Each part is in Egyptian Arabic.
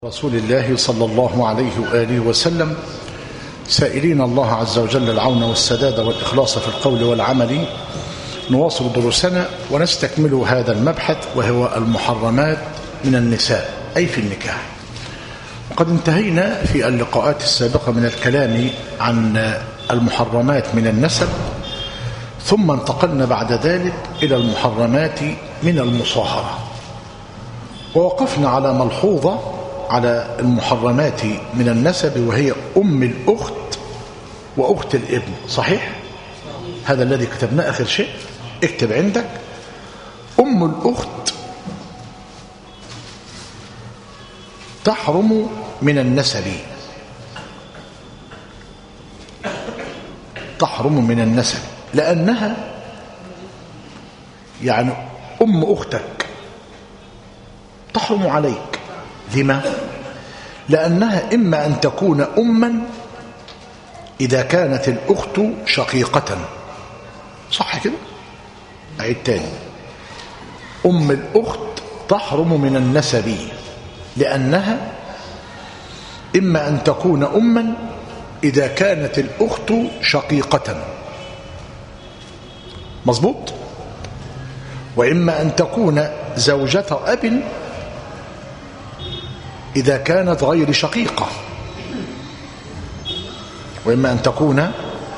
رسول الله صلى الله عليه وآله وسلم سائلين الله عز وجل العون والسداد والإخلاص في القول والعمل نواصل دروسنا ونستكمل هذا المبحث وهو المحرمات من النساء أي في النكاح وقد انتهينا في اللقاءات السابقة من الكلام عن المحرمات من النسب ثم انتقلنا بعد ذلك إلى المحرمات من المصاهرة ووقفنا على ملحوظة على المحرمات من النسب وهي أم الأخت وأخت الابن صحيح؟ هذا الذي كتبناه آخر شيء اكتب عندك أم الأخت تحرم من النسب تحرم من النسب لأنها يعني أم أختك تحرم عليك لما؟ لأنها إما أن تكون أما إذا كانت الأخت شقيقة صح كده؟ أعيد تاني أم الأخت تحرم من النسب لأنها إما أن تكون أما إذا كانت الأخت شقيقة مظبوط وإما أن تكون زوجة أب إذا كانت غير شقيقة وإما أن تكون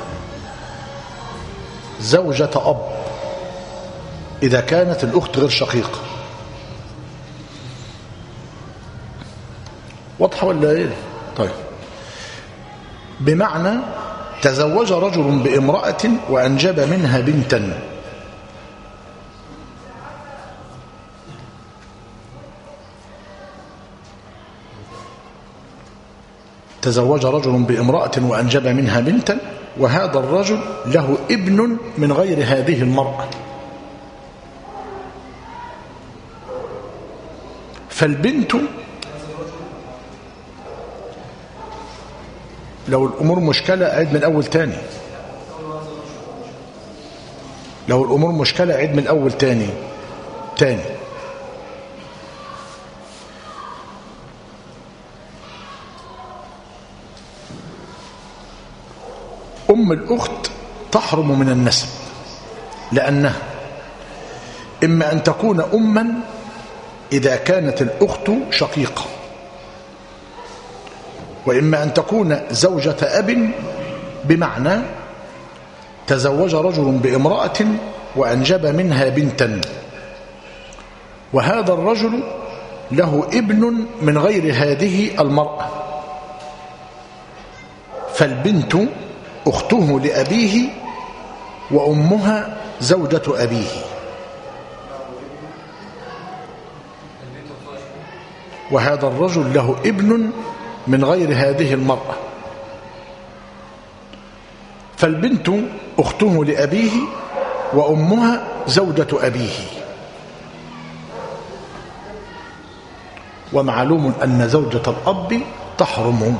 زوجة أب إذا كانت الأخت غير شقيقة واضحة ولا إيه؟ طيب بمعنى تزوج رجل بامرأة وأنجب منها بنتا تزوج رجل بامرأة وأنجب منها بنتا وهذا الرجل له ابن من غير هذه المرأة فالبنت لو الأمور مشكلة عيد من الأول تاني لو الأمور مشكلة عيد من الأول تاني تاني أم الأخت تحرم من النسب لأنها إما أن تكون أما إذا كانت الأخت شقيقة وإما أن تكون زوجة أب بمعنى تزوج رجل بامرأة وأنجب منها بنتا وهذا الرجل له ابن من غير هذه المرأة فالبنت أخته لأبيه وأمها زوجة أبيه وهذا الرجل له ابن من غير هذه المرأة فالبنت أخته لأبيه وأمها زوجة أبيه ومعلوم أن زوجة الأب تحرم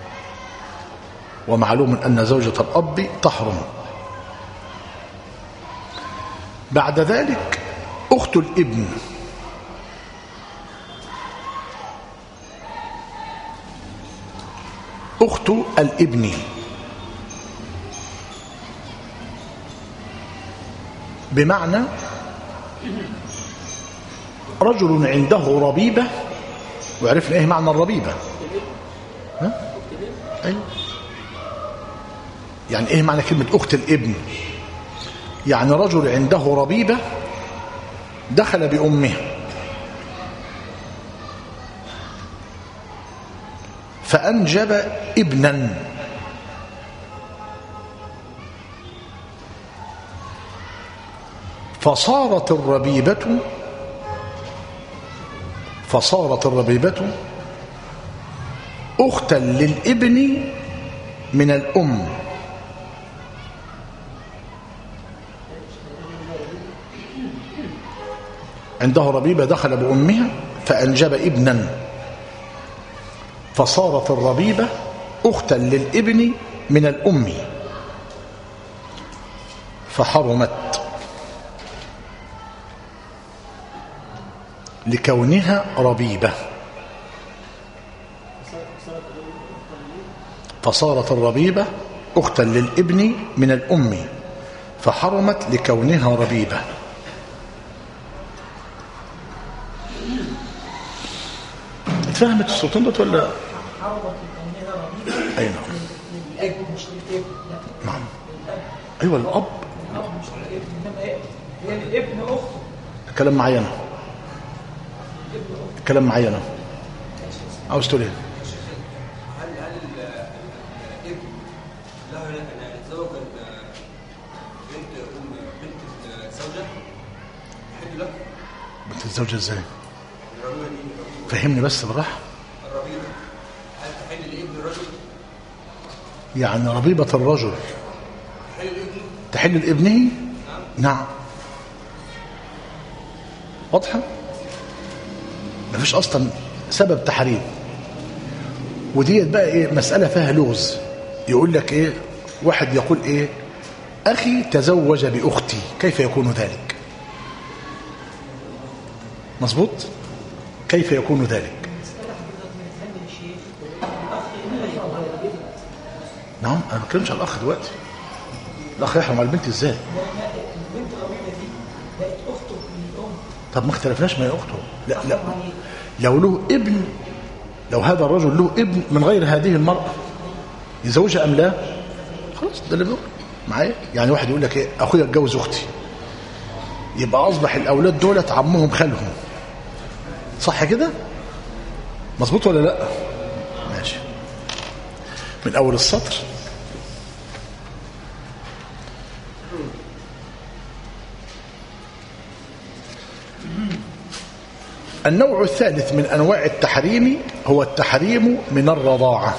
ومعلوم أن زوجة الأب تحرم بعد ذلك أخت الابن أخت الابن بمعنى رجل عنده ربيبة وعرفنا ايه معنى الربيبة ها؟ أيوه يعني ايه معنى كلمة اخت الابن يعني رجل عنده ربيبة دخل بأمه فأنجب ابنا فصارت الربيبة فصارت الربيبة أختا للابن من الأم عنده ربيبة دخل بأمها فأنجب ابنا فصارت الربيبة أختا للابن من الأم فحرمت لكونها ربيبة فصارت الربيبة أختا للابن من الأم فحرمت لكونها ربيبة اتفهمت السلطان دوت ولا حرمت لكونها ربيبة أي نعم للأب مش للابن لا نعم أيوة الأب الأب مش للابن إنما هي هي للابن أخته الكلام معايا أنا الابن أخته الكلام معايا أنا عاوز تقول إيه هل هل ال- الابن له ان يتزوج ال- بنت ام بنت الزوجه يحل له بنت الزوجة إزاي الربيبه دي الربيبة- فهمني بس بالراحة الربيبه هل تحل لابن الرجل يعني ربيبة الرجل تحل لابنه تحل لابنه نعم واضحة مفيش أصلا سبب تحريم وديت بقى إيه مسألة فيها لغز يقول لك إيه واحد يقول إيه أخي تزوج بأختي كيف يكون ذلك مظبوط كيف يكون ذلك نعم أنا ما بتكلمش على الأخ دلوقتي الأخ يحرم على البنت إزاي البنت الربيبة دي بقت أخته من الأم طب ما اختلفناش ما هي اخته لا لا لو له ابن لو هذا الرجل له ابن من غير هذه المرأة يزوجها أم لا خلاص ده اللي بيقول معايا يعني واحد يقول لك ايه اخويا اتجوز اختي يبقى اصبح الاولاد دولت عمهم خالهم صح كده مظبوط ولا لا ماشي من اول السطر النوع الثالث من انواع التحريم هو التحريم من الرضاعه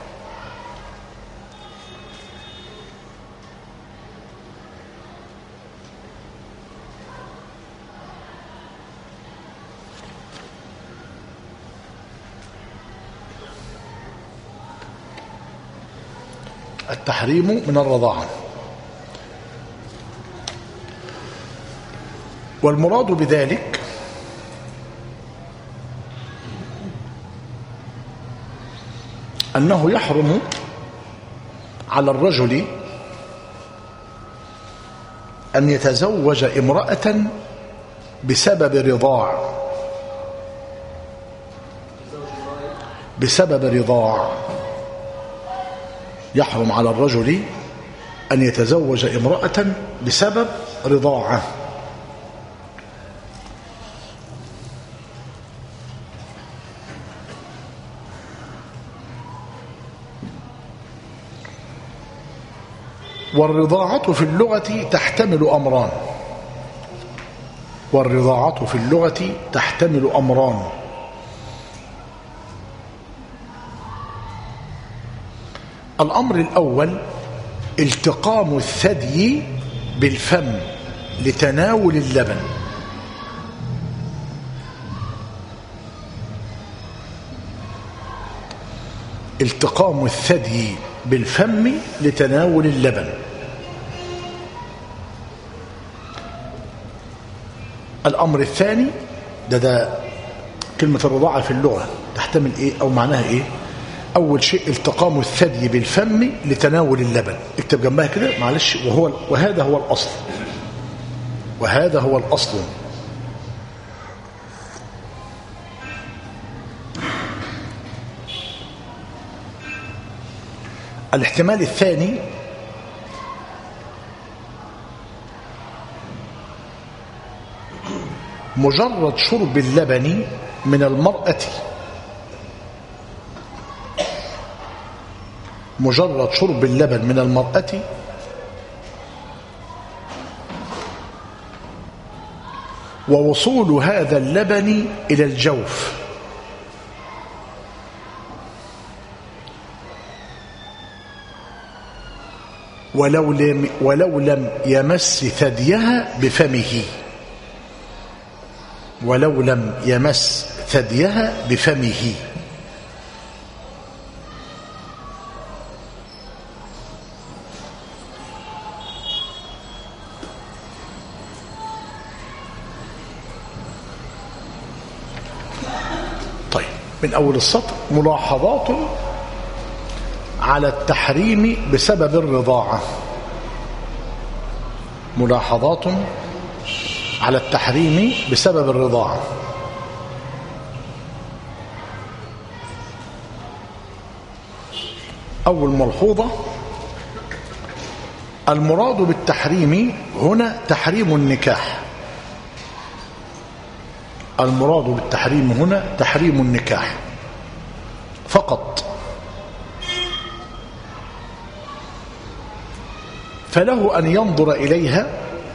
التحريم من الرضاعه والمراد بذلك أنه يحرم على الرجل أن يتزوج امرأة بسبب رضاع بسبب رضاع يحرم على الرجل أن يتزوج امرأة بسبب رضاعه والرضاعة في اللغة تحتمل أمران والرضاعة في اللغة تحتمل أمران الأمر الأول التقام الثدي بالفم لتناول اللبن التقام الثدي بالفم لتناول اللبن الأمر الثاني ده ده كلمة الرضاعة في اللغة تحتمل إيه أو معناها إيه أول شيء التقام الثدي بالفم لتناول اللبن اكتب جنبها كده معلش وهو وهذا هو الأصل وهذا هو الأصل الاحتمال الثاني مجرد شرب اللبن من المرأة مجرد شرب اللبن من المرأة ووصول هذا اللبن إلى الجوف ولو لم, ولو لم يمس ثديها بفمه ولو لم يمس ثديها بفمه طيب من أول السطر ملاحظات على التحريم بسبب الرضاعة ملاحظات على التحريم بسبب الرضاعة أول ملحوظة المراد بالتحريم هنا تحريم النكاح المراد بالتحريم هنا تحريم النكاح فقط فله أن ينظر إليها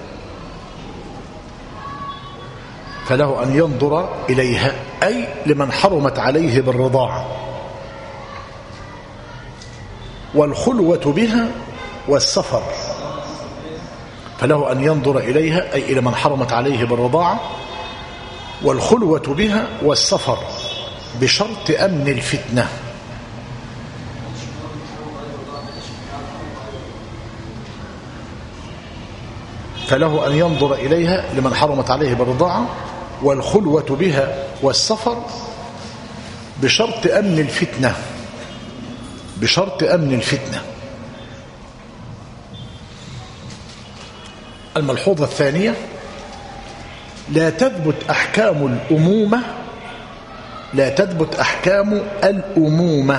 فله أن ينظر إليها أي لمن حرمت عليه بالرضاعة والخلوة بها والسفر فله أن ينظر إليها أي إلى من حرمت عليه بالرضاعة والخلوة بها والسفر بشرط أمن الفتنة فله أن ينظر إليها لمن حرمت عليه بالرضاعة والخلوة بها والسفر بشرط أمن الفتنة بشرط أمن الفتنة الملحوظة الثانية لا تثبت أحكام الأمومة لا تثبت أحكام الأمومة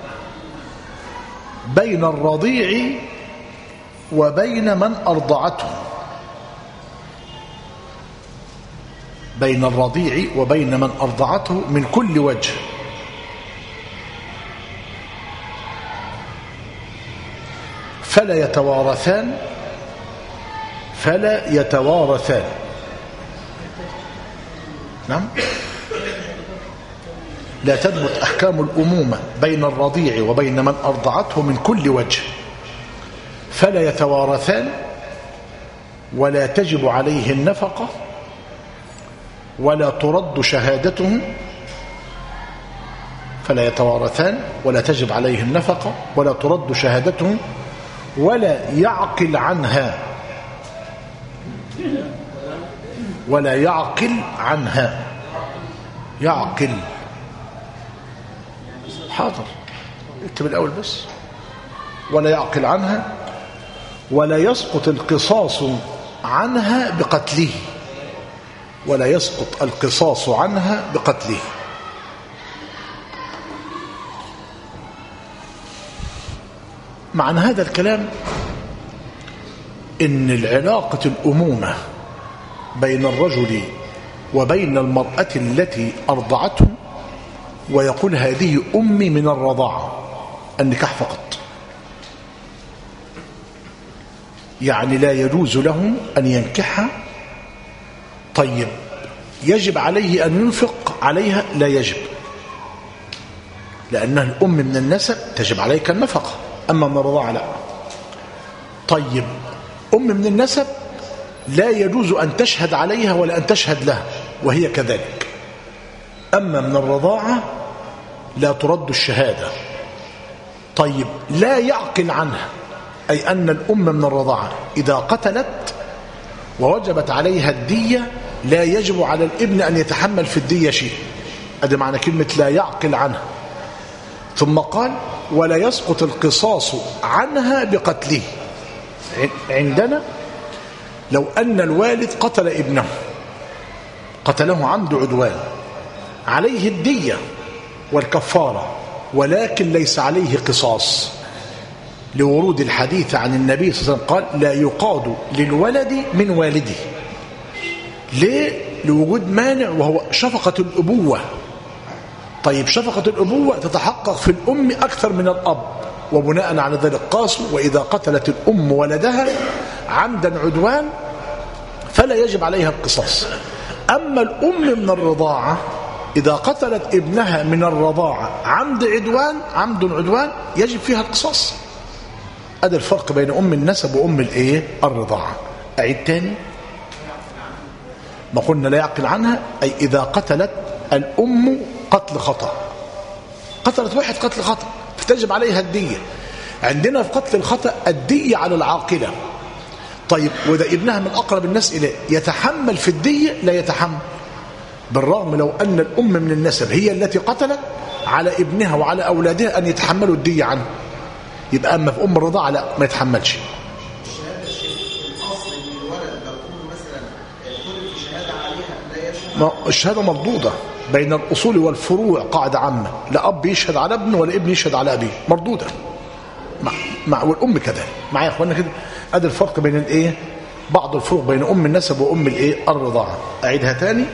بين الرضيع وبين من أرضعته بين الرضيع وبين من أرضعته من كل وجه فلا يتوارثان فلا يتوارثان نعم لا تثبت أحكام الأمومة بين الرضيع وبين من أرضعته من كل وجه فلا يتوارثان ولا تجب عليه النفقة ولا ترد شهادته فلا يتوارثان ولا تجب عليه النفقة ولا ترد شهادته ولا يعقل عنها ولا يعقل عنها يعقل حاضر اكتب الأول بس ولا يعقل عنها ولا يسقط القصاص عنها بقتله ولا يسقط القصاص عنها بقتله معنى هذا الكلام ان العلاقة الأمومة بين الرجل وبين المرأة التي أرضعته ويقول هذه أمي من الرضاعة النكاح فقط يعني لا يجوز له أن ينكحها طيب يجب عليه أن ينفق عليها لا يجب لأنها الأم من النسب تجب عليك النفقة أما من الرضاعة لا طيب أم من النسب لا يجوز أن تشهد عليها ولا أن تشهد لها وهي كذلك أما من الرضاعة لا ترد الشهادة طيب لا يعقل عنها أي أن الأم من الرضاعة إذا قتلت ووجبت عليها الدية لا يجب على الابن أن يتحمل في الدية شيء هذا معنى كلمة لا يعقل عنها ثم قال ولا يسقط القصاص عنها بقتله عندنا لو أن الوالد قتل ابنه قتله عمد عدوان عليه الدية والكفارة ولكن ليس عليه قصاص لورود الحديث عن النبي صلى الله عليه وسلم قال لا يقاد للولد من والده ليه؟ لوجود مانع وهو شفقة الأبوة طيب شفقة الأبوة تتحقق في الأم أكثر من الأب وبناء على ذلك قاسوا وإذا قتلت الأم ولدها عمدا عدوان فلا يجب عليها القصاص أما الأم من الرضاعة إذا قتلت ابنها من الرضاعة عمد عدوان عمد عدوان يجب فيها القصاص هذا الفرق بين أم النسب وأم الإيه الرضاعة أعيد تاني ما قلنا لا يعقل عنها أي إذا قتلت الأم قتل خطأ قتلت واحد قتل خطأ فتجب عليها الدية عندنا في قتل الخطأ الدية على العاقلة طيب وإذا ابنها من أقرب الناس إليه يتحمل في الدية لا يتحمل بالرغم لو أن الأم من النسب هي التي قتلت على ابنها وعلى أولادها أن يتحملوا الدية عنه يبقى أما في أم الرضاعة لا ما يتحملش الشهاده الشيخ الاصل ان الولد لو كله مثلا طلب شهاده عليها لا يشهد ما الشهادة مردودة بين الأصول والفروع قاعدة عامة لا أب يشهد على ابنه ولا ابن يشهد على أبيه مردودة مع, مع والأم كذلك معايا يا أخوانا كده أدي الفرق بين الإيه بعض الفروق بين أم النسب وأم الإيه الرضاعة أعيدها تاني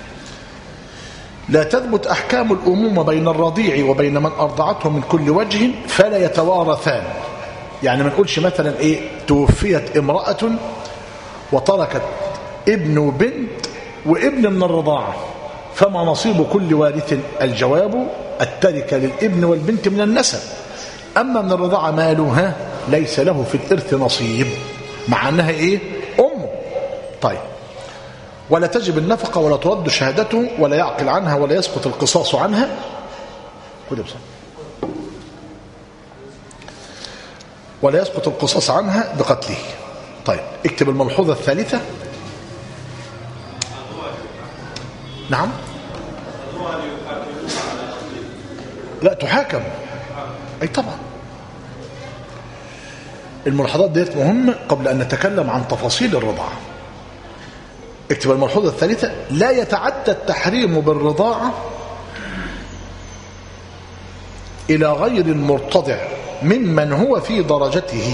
لا تثبت أحكام الأمومة بين الرضيع وبين من أرضعته من كل وجه فلا يتوارثان يعني ما نقولش مثلا إيه توفيت امرأة وتركت ابن وبنت وابن من الرضاعة فما نصيب كل وارث الجواب التركة للابن والبنت من النسب أما من الرضاعة مالها ليس له في الإرث نصيب مع أنها إيه أمه طيب ولا تجب النفقة ولا ترد شهادته ولا يعقل عنها ولا يسقط القصاص عنها خد يا بسام. ولا يسقط القصاص عنها بقتله طيب اكتب الملحوظة الثالثة نعم لا تحاكم أي طبعا الملاحظات ديت مهمة قبل أن نتكلم عن تفاصيل الرضاعة اكتب الملحوظة الثالثة لا يتعدى التحريم بالرضاعة إلى غير المرتضع ممن هو في درجته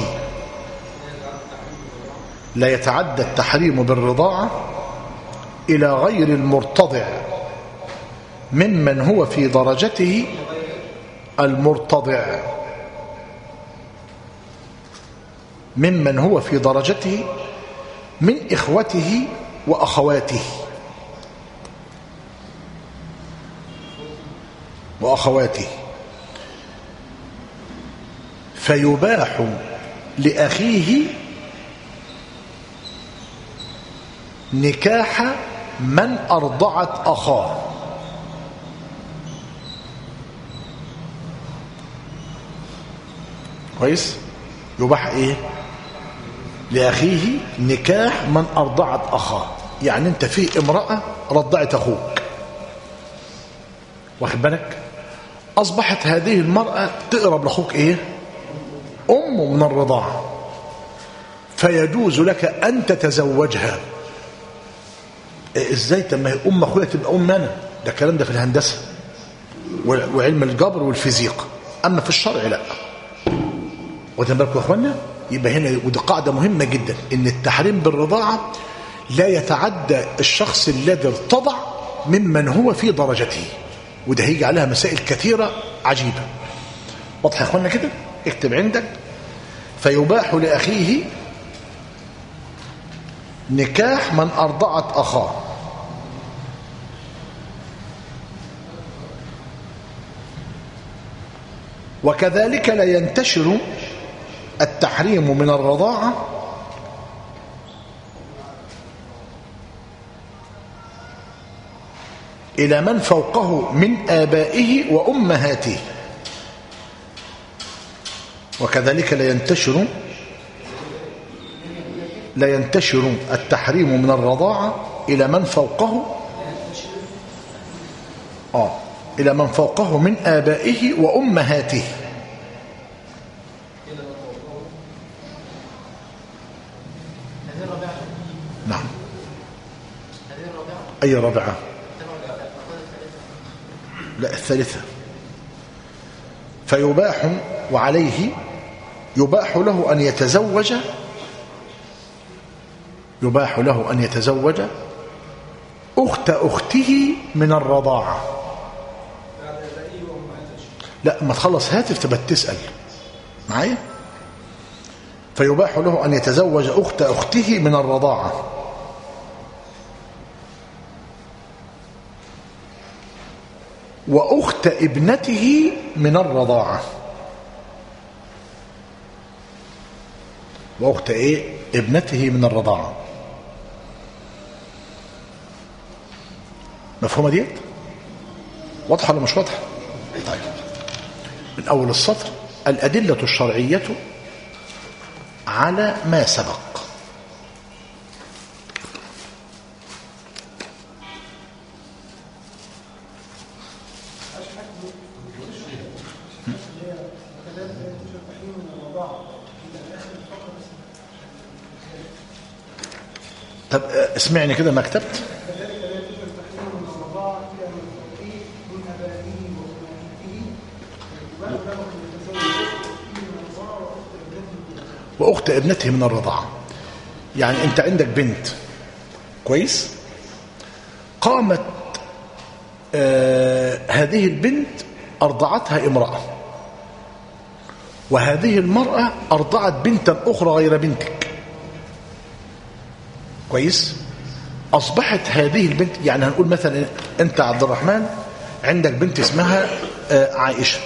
لا يتعدى التحريم بالرضاعة إلى غير المرتضع ممن هو في درجته المرتضع ممن هو في درجته من إخوته وأخواته وأخواته فيباح لأخيه نكاح من أرضعت أخاه كويس يباح ايه لأخيه نكاح من أرضعت أخاه يعني أنت في امرأة رضعت أخوك واخد بالك أصبحت هذه المرأة تقرب لأخوك إيه أمه من الرضاعة فيجوز لك أن تتزوجها إيه إزاي طب ما هي أم أخويا تبقى أم أنا ده الكلام ده في الهندسة وعلم الجبر والفيزيق أما في الشرع لا واخدين بالكم يا اخوانا يبقى هنا ودي قاعده مهمه جدا ان التحريم بالرضاعه لا يتعدى الشخص الذي ارتضع ممن هو في درجته وده هيجي عليها مسائل كثيره عجيبه واضح يا اخوانا كده اكتب عندك فيباح لاخيه نكاح من ارضعت اخاه وكذلك لا ينتشر التحريم من الرضاعة إلى من فوقه من آبائه وأمهاته وكذلك لا ينتشر لا ينتشر التحريم من الرضاعة إلى من فوقه آه إلى من فوقه من آبائه وأمهاته هذه الرابعة نعم هذه الرابعة أي رابعة تبع الأخوات الثلاثة لا الثالثة فيباح وعليه يباح له أن يتزوج يباح له أن يتزوج أخت أخته من الرضاعة لا ما تخلص هاتف تبقى تسأل معايا فيباح له أن يتزوج أخت أخته من الرضاعة وأخت ابنته من الرضاعة وأخت إيه ابنته من الرضاعة مفهومة ديت واضحة ولا مش واضحة طيب من أول السطر الأدلة الشرعية على ما سبق يوجد تحريم من الرضاعة إلى آخر الفقرة بس طب آه، اسمعني كده ما كتبت كذلك لا يوجد تحريم من الرضاعة إلى من فوقه من أبائه وأمهاته ويباح له أن يتزوج أخته من الرضاعة وأخت ابنته من الرضاعة واخت ابنته من الرضاعه يعني انت عندك بنت كويس قامت آه هذه البنت ارضعتها امراه وهذه المراه ارضعت بنتا اخرى غير بنتك كويس اصبحت هذه البنت يعني هنقول مثلا انت عبد الرحمن عندك بنت اسمها آه عائشه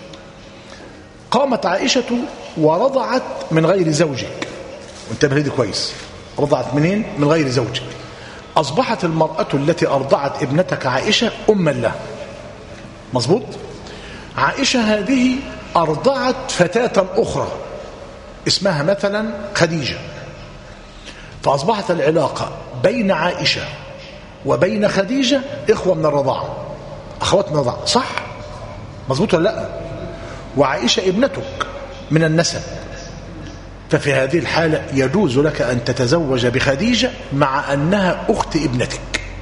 قامت عائشة ورضعت من غير زوجك وانتبه لي كويس رضعت منين من غير زوجك أصبحت المرأة التي أرضعت ابنتك عائشة أما له مظبوط عائشة هذه أرضعت فتاة أخرى اسمها مثلا خديجة فأصبحت العلاقة بين عائشة وبين خديجة إخوة من الرضاعة أخوات من الرضاعة صح مظبوط ولا لا وعائشة ابنتك من النسب ففي هذه الحالة يجوز لك أن تتزوج بخديجة مع أنها أخت ابنتك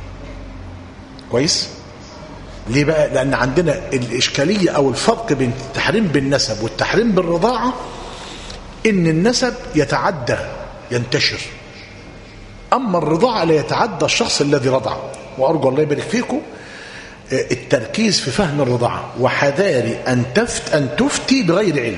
كويس ليه بقى لأن عندنا الإشكالية أو الفرق بين التحريم بالنسب والتحريم بالرضاعة إن النسب يتعدى ينتشر أما الرضاعة لا يتعدى الشخص الذي رضع وأرجو الله يبارك فيكم التركيز في فهم الرضاعة وحذاري أن تفت أن تفتي بغير علم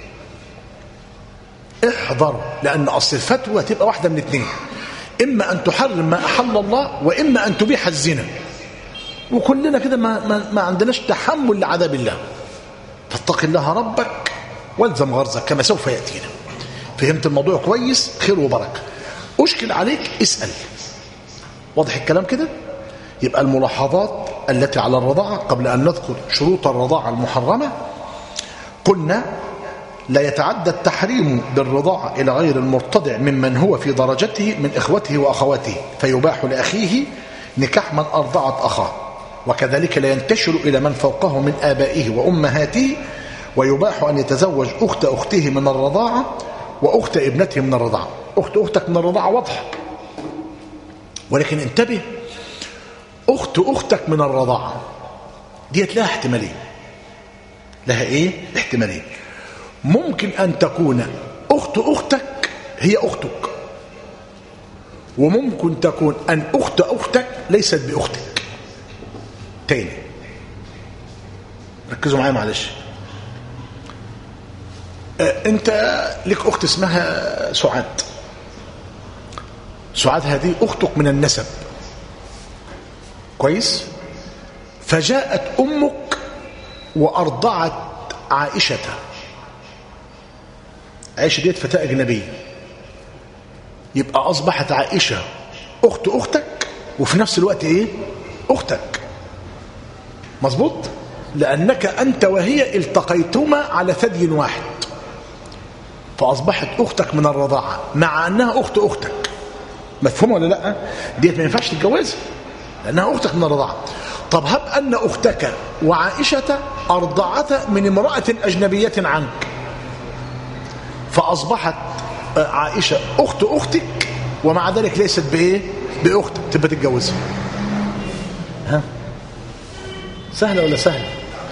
احذر لأن أصل الفتوى تبقى واحدة من اثنين إما أن تحرم ما أحل الله وإما أن تبيح الزنا وكلنا كده ما, ما, ما عندناش تحمل لعذاب الله فاتق الله ربك والزم غرزك كما سوف يأتينا فهمت الموضوع كويس خير وبركة أشكل عليك اسأل واضح الكلام كده يبقى الملاحظات التي على الرضاعة قبل أن نذكر شروط الرضاعة المحرمة قلنا لا يتعدى التحريم بالرضاعة إلى غير المرتضع ممن هو في درجته من إخوته وأخواته فيباح لأخيه نكاح من أرضعت أخاه وكذلك لا ينتشر إلى من فوقه من آبائه وأمهاته ويباح أن يتزوج أخت أخته من الرضاعة وأخت ابنته من الرضاعة أخت أختك من الرضاعة واضحة ولكن انتبه أخت أختك من الرضاعة ديت لها احتمالين لها إيه؟ احتمالين ممكن أن تكون أخت أختك هي أختك وممكن تكون أن أخت أختك ليست بأختك تاني ركزوا معايا معلش آه، أنت لك أخت اسمها سعاد سعاد هذه أختك من النسب كويس فجاءت أمك وأرضعت عائشة عائشة ديت فتاة أجنبية يبقى أصبحت عائشة أخت أختك وفي نفس الوقت إيه أختك مظبوط لأنك أنت وهي التقيتما على ثدي واحد فأصبحت أختك من الرضاعة مع أنها أخت أختك مفهوم ولا لا ديت ما ينفعش تتجوزها لأنها أختك من الرضاعة طب هب أن أختك وعائشة أرضعت من امرأة أجنبية عنك فأصبحت عائشة أخت أختك ومع ذلك ليست بإيه بأختك تبقى تتجوزها ها سهلة ولا سهلة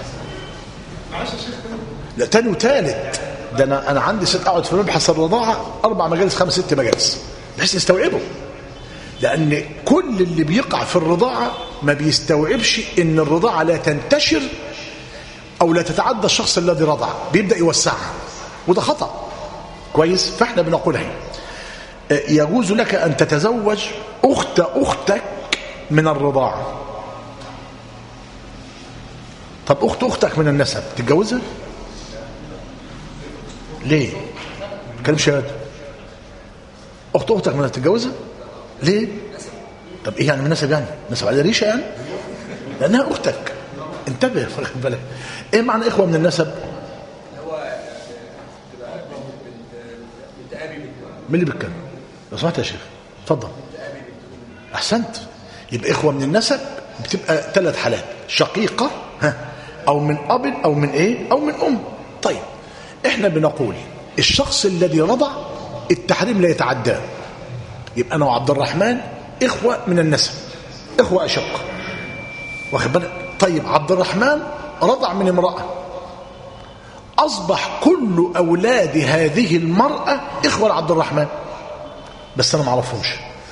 لا تاني وتالت ده أنا, أنا عندي ست أقعد في مبحث الرضاعة أربع مجالس خمس ست مجالس بحيث نستوعبه لأن كل اللي بيقع في الرضاعة ما بيستوعبش إن الرضاعة لا تنتشر أو لا تتعدى الشخص الذي رضع بيبدأ يوسعها وده خطأ كويس فاحنا بنقول هي يجوز لك أن تتزوج أخت أختك من الرضاعة طب أخت أختك من النسب تتجوزها ليه كلام شهادة أخت أختك من تتجوزها ليه طب إيه يعني من نسب يعني نسب على ريشة يعني لأنها أختك انتبه خد بالك إيه معنى إخوة من النسب مين اللي بيتكلم لو سمحت يا شيخ اتفضل احسنت يبقى اخوه من النسب بتبقى ثلاث حالات شقيقه ها او من اب او من ايه او من ام طيب احنا بنقول الشخص الذي رضع التحريم لا يتعداه يبقى انا وعبد الرحمن اخوه من النسب اخوه اشقه واخد بالك طيب عبد الرحمن رضع من امراه اصبح كل اولاد هذه المراه اخوه لعبد الرحمن بس انا ما اعرفهمش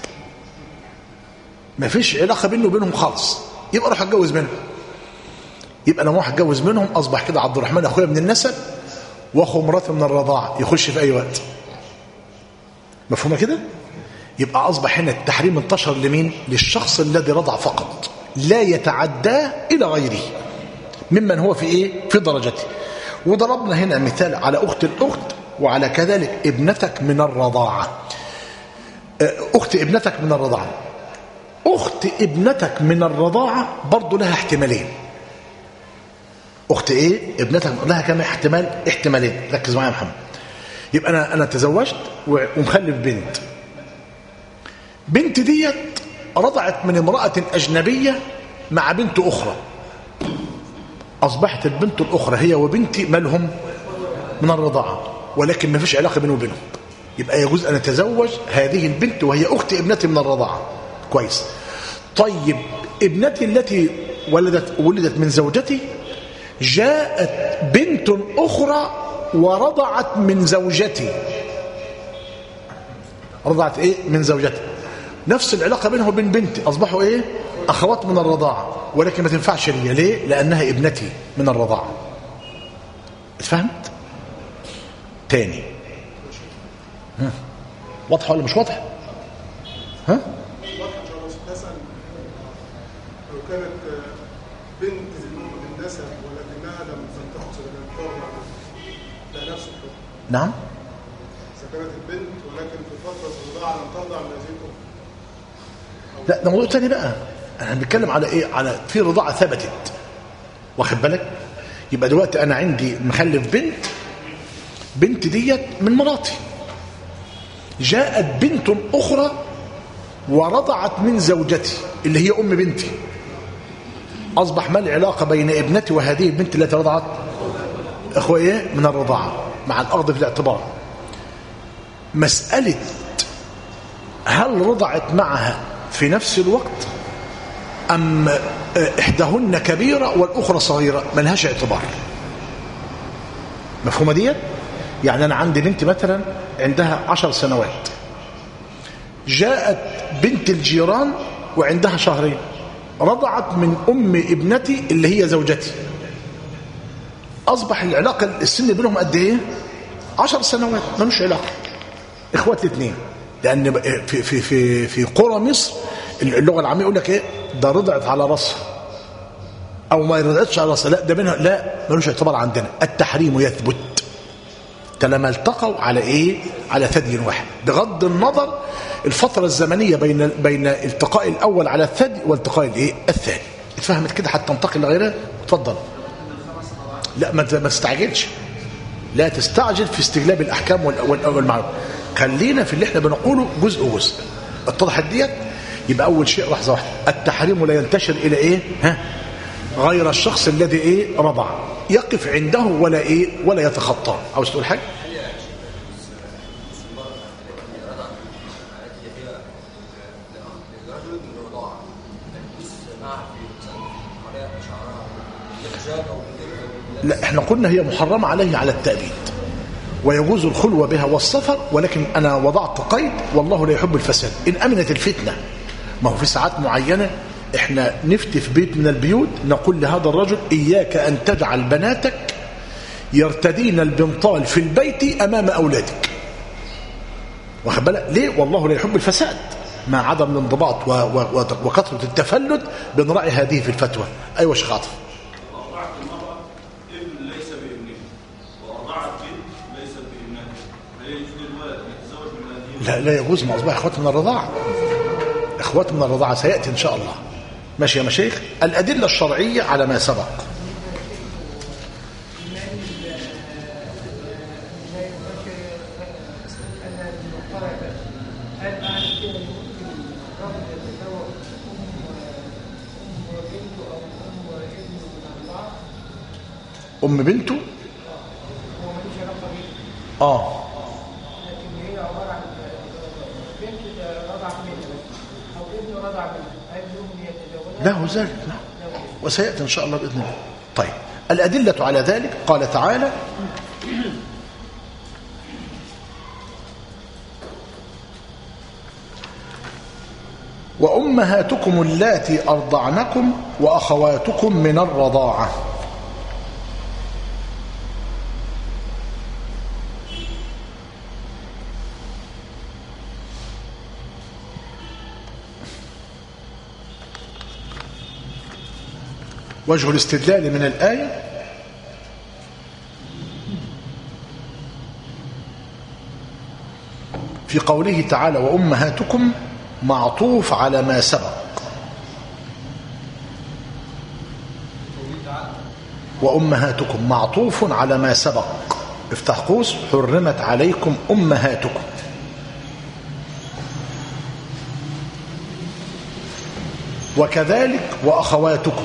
ما فيش علاقه بينه وبينهم خالص يبقى اروح اتجوز منهم يبقى لما اروح اتجوز منهم اصبح كده عبد الرحمن اخويا من النسب واخو مراتي من الرضاعه يخش في اي وقت مفهومه كده يبقى اصبح هنا التحريم انتشر لمين للشخص الذي رضع فقط لا يتعداه الى غيره ممن هو في ايه في درجته وضربنا هنا مثال على اخت الاخت وعلى كذلك ابنتك من الرضاعه اخت ابنتك من الرضاعه اخت ابنتك من الرضاعه برضه لها احتمالين اخت ايه ابنتك لها كم احتمال احتمالين ركز معايا يا محمد يبقى انا انا تزوجت ومخلف بنت بنت ديت رضعت من امراه اجنبيه مع بنت اخرى اصبحت البنت الاخرى هي وبنتي مالهم من الرضاعه ولكن ما فيش علاقه بيني وبينهم يبقى يجوز ان اتزوج هذه البنت وهي اخت ابنتي من الرضاعه كويس طيب ابنتي التي ولدت ولدت من زوجتي جاءت بنت أخرى ورضعت من زوجتي رضعت إيه من زوجتي نفس العلاقة بينه وبين بنتي أصبحوا إيه أخوات من الرضاعة ولكن ما تنفعش لي ليه لأنها ابنتي من الرضاعة اتفهمت تاني ها واضحة ولا مش واضحة ها واضحه ان شاء الله تسال لو كانت بنت من نسب ولكنها لم تحصل لم ترضع لا نفس الحكم نعم اذا كانت البنت ولكن في فتره الرضاعه لم ترضع من هذه الام لا ده موضوع تاني بقى احنا بنتكلم على ايه على في رضاعه ثبتت واخد بالك يبقى دلوقتي انا عندي مخلف بنت بنت ديت من مراتي جاءت بنت اخرى ورضعت من زوجتي اللي هي ام بنتي اصبح ما العلاقه بين ابنتي وهذه البنت التي رضعت اخوه ايه من الرضاعه مع الاخذ في الاعتبار مساله هل رضعت معها في نفس الوقت أم إحداهن كبيرة والأخرى صغيرة ملهاش اعتبار مفهومة دي؟ يعني أنا عندي بنت مثلا عندها عشر سنوات جاءت بنت الجيران وعندها شهرين رضعت من أم ابنتي اللي هي زوجتي أصبح العلاقة السن بينهم قد إيه؟ عشر سنوات ملوش علاقة إخوات الاثنين لأن في, في, في, في قرى مصر اللغة العامية يقول لك إيه ده رضعت على راسها أو ما رضعتش على راسها لا ده منها لا ملوش اعتبار عندنا التحريم يثبت لما التقوا على إيه على ثدي واحد بغض النظر الفترة الزمنية بين بين التقاء الأول على الثدي والتقاء الإيه الثاني اتفهمت كده حتى تنتقل لغيرها اتفضل لا ما ما تستعجلش لا تستعجل في استجلاب الأحكام والمعلومات خلينا في اللي احنا بنقوله جزء جزء اتضحت ديت يبقى اول شيء لحظه واحده التحريم لا ينتشر الى ايه ها غير الشخص الذي ايه رضع يقف عنده ولا ايه ولا يتخطى عاوز تقول حاجه لا احنا قلنا هي محرمه عليه على التأبيد ويجوز الخلوة بها والسفر ولكن أنا وضعت قيد والله لا يحب الفساد إن أمنت الفتنة ما هو في ساعات معينة إحنا نفتي في بيت من البيوت نقول لهذا الرجل إياك أن تجعل بناتك يرتدين البنطال في البيت أمام أولادك واخد بالك ليه والله لا يحب الفساد مع عدم الانضباط و- و- وكثرة التفلت بنراعي هذه في الفتوى أيوة شيخ عاطف وأرضعت المرأة ابن ليس بابنه وأرضعت بنت ليست بابنها فلا يجوز للولد أن يتزوج من هذه لا لا يجوز ما أصبح إخوات من الرضاعة إخوات من الرضاعة سيأتي إن شاء الله ماشي يا مشايخ الأدلة الشرعية على ما سبق أم بنته اه لكن هي عباره عن بنت رضعت منها او ابن رضع منها هل لهم يتزوجها؟ له ذلك نعم وسيأتي إن شاء الله بإذن الله طيب الأدلة على ذلك قال تعالى وأمهاتكم اللاتي أرضعنكم وأخواتكم من الرضاعة وجه الاستدلال من الآية في قوله تعالى وأمهاتكم معطوف على ما سبق وأمهاتكم معطوف على ما سبق افتح قوس حرمت عليكم أمهاتكم وكذلك وأخواتكم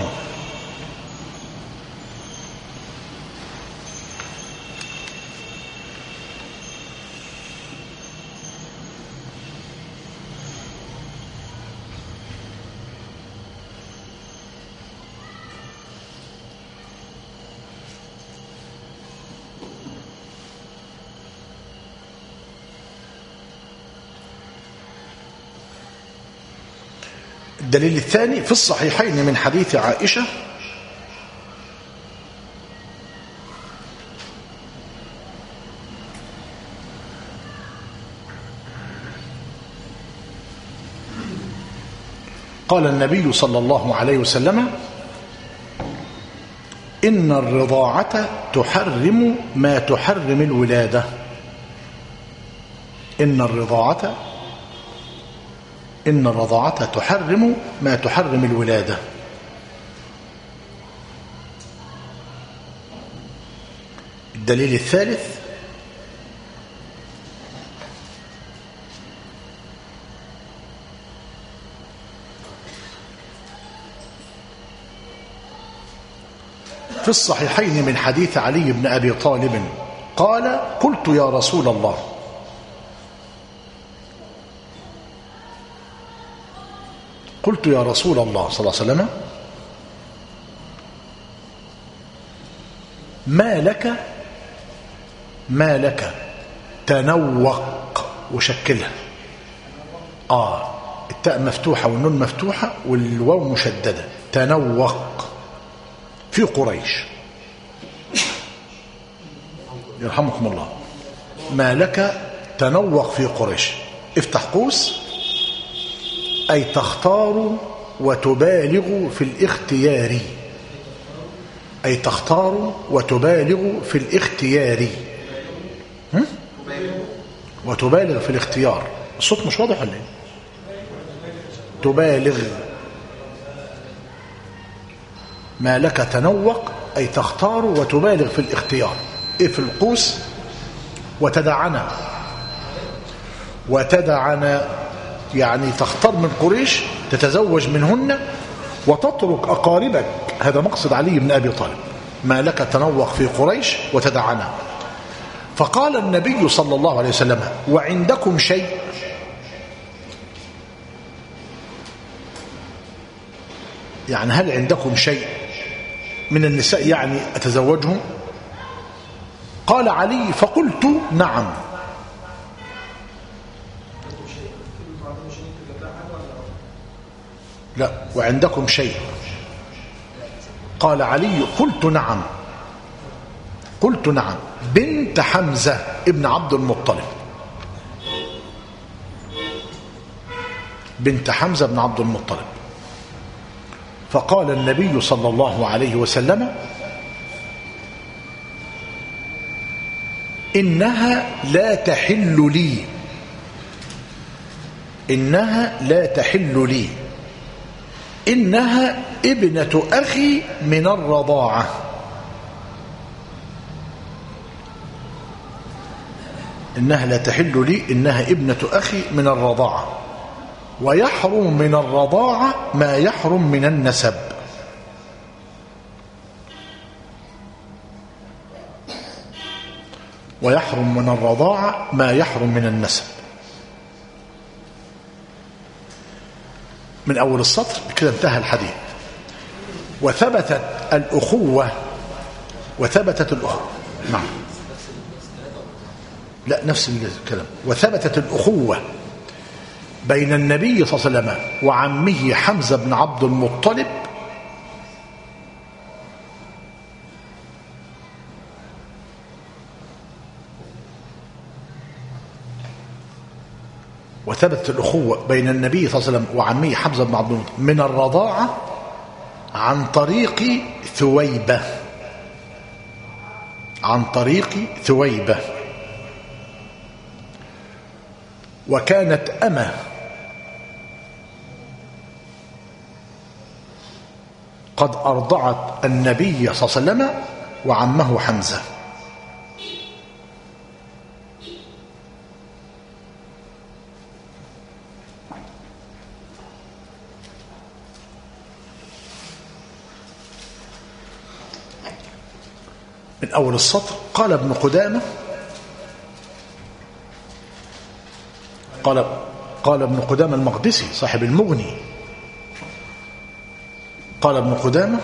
الدليل الثاني في الصحيحين من حديث عائشة قال النبي صلى الله عليه وسلم إن الرضاعة تحرم ما تحرم الولادة إن الرضاعة إن الرضاعة تحرم ما تحرم الولادة الدليل الثالث في الصحيحين من حديث علي بن أبي طالب قال قلت يا رسول الله قلت يا رسول الله صلى الله عليه وسلم ما لك ما لك تنوق وشكلها آه التاء مفتوحة والنون مفتوحة والواو مشددة تنوق في قريش يرحمكم الله ما لك تنوق في قريش افتح قوس أي تختار وتبالغ في الاختيار أي تختار وتبالغ في الاختيار هم؟ وتبالغ في الاختيار الصوت مش واضح ولا ايه تبالغ ما لك تنوق أي تختار وتبالغ في الاختيار إيه في القوس وتدعنا وتدعنا يعني تختار من قريش تتزوج منهن وتترك أقاربك هذا مقصد علي بن أبي طالب ما لك تنوق في قريش وتدعنا فقال النبي صلى الله عليه وسلم وعندكم شيء يعني هل عندكم شيء من النساء يعني أتزوجهم قال علي فقلت نعم لا وعندكم شيء قال علي قلت نعم قلت نعم بنت حمزة ابن عبد المطلب بنت حمزة بن عبد المطلب فقال النبي صلى الله عليه وسلم إنها لا تحل لي إنها لا تحل لي إنها ابنة أخي من الرضاعة إنها لا تحل لي إنها ابنة أخي من الرضاعة ويحرم من الرضاعة ما يحرم من النسب ويحرم من الرضاعة ما يحرم من النسب من أول السطر كده انتهى الحديث وثبتت الأخوة وثبتت الأخوة نعم لا نفس الكلام وثبتت الأخوة بين النبي صلى الله عليه وسلم وعمه حمزة بن عبد المطلب وثبتت الأخوة بين النبي صلى الله عليه وسلم وعمه حمزة بن عبد المطلب من الرضاعة عن طريق ثويبة عن طريق ثويبة وكانت أمة قد أرضعت النبي صلى الله عليه وسلم وعمه حمزة من أول السطر قال ابن قدامة قال قال ابن قدامة المقدسي صاحب المغني قال ابن قدامة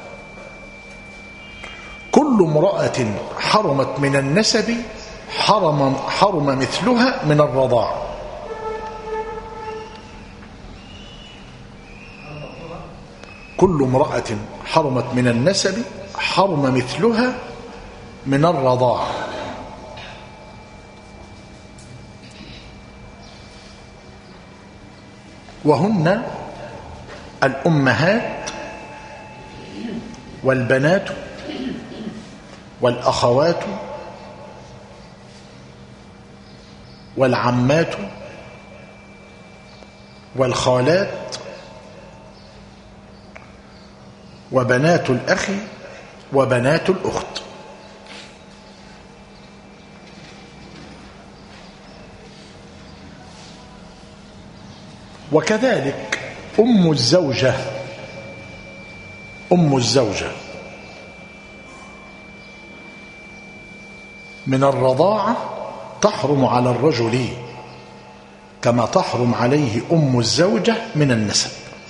كل امرأة حرمت من النسب حرم حرم مثلها من الرضاع كل امرأة حرمت من النسب حرم مثلها من الرضاع وهن الأمهات والبنات والأخوات والعمات والخالات وبنات الأخ وبنات الأخت وكذلك أم الزوجة أم الزوجة من الرضاعة تحرم على الرجل كما تحرم عليه أم الزوجة من النسب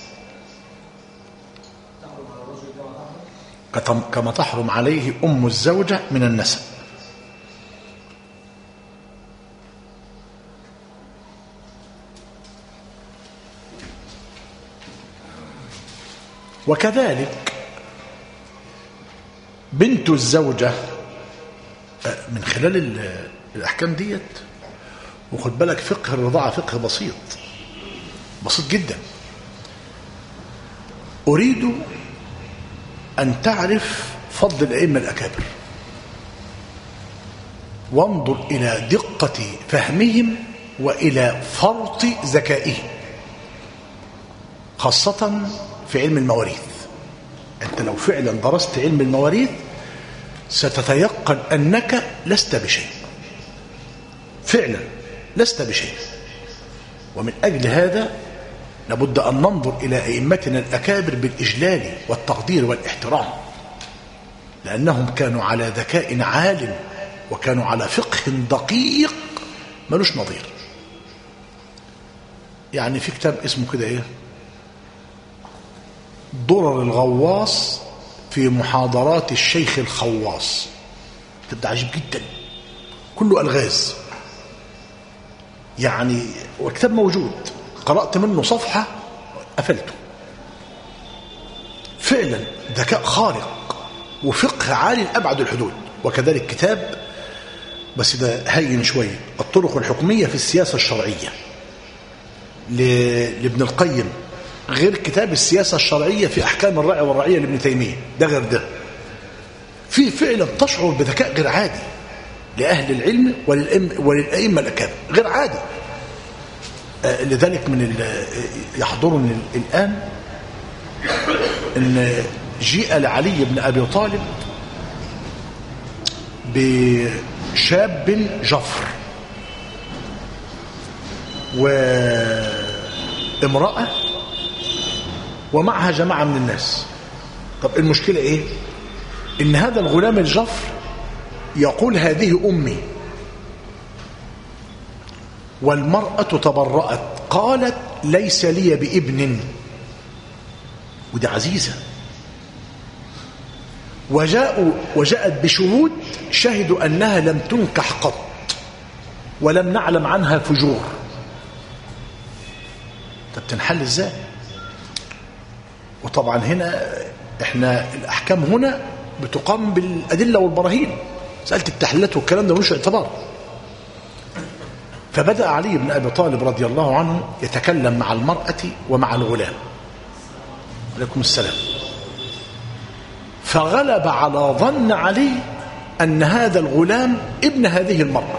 كما تحرم عليه أم الزوجة من النسب وكذلك بنت الزوجة من خلال الأحكام ديت وخد بالك فقه الرضاعة فقه بسيط بسيط جدا أريد أن تعرف فضل الأئمة الأكابر وانظر إلى دقة فهمهم وإلى فرط ذكائهم خاصة في علم المواريث أنت لو فعلا درست علم المواريث ستتيقن أنك لست بشيء فعلا لست بشيء ومن أجل هذا لابد أن ننظر إلى أئمتنا الأكابر بالإجلال والتقدير والاحترام لأنهم كانوا على ذكاء عال وكانوا على فقه دقيق ملوش نظير يعني في كتاب اسمه كده ايه درر الغواص في محاضرات الشيخ الخواص كتاب عجيب جدا كله ألغاز يعني وكتاب موجود قرأت منه صفحة قفلته فعلا ذكاء خارق وفقه عالي لأبعد الحدود وكذلك كتاب بس ده هين شوية الطرق الحكمية في السياسة الشرعية لابن القيم غير كتاب السياسة الشرعية في أحكام الرعي والرعية لابن تيمية ده غير ده في فعلا تشعر بذكاء غير عادي لأهل العلم وللأئمة الأكابر غير عادي آه لذلك من يحضرني الآن أن جيء لعلي بن أبي طالب بشاب جفر وامرأة ومعها جماعة من الناس طب المشكلة ايه ان هذا الغلام الجفر يقول هذه امي والمرأة تبرأت قالت ليس لي بابن ودي عزيزة وجاءوا وجاءت بشهود شهدوا أنها لم تنكح قط ولم نعلم عنها فجور طب تنحل ازاي وطبعا هنا احنا الاحكام هنا بتقام بالادله والبراهين مساله التحليلات والكلام ده ملوش اعتبار فبدا علي بن ابي طالب رضي الله عنه يتكلم مع المراه ومع الغلام عليكم السلام فغلب على ظن علي ان هذا الغلام ابن هذه المراه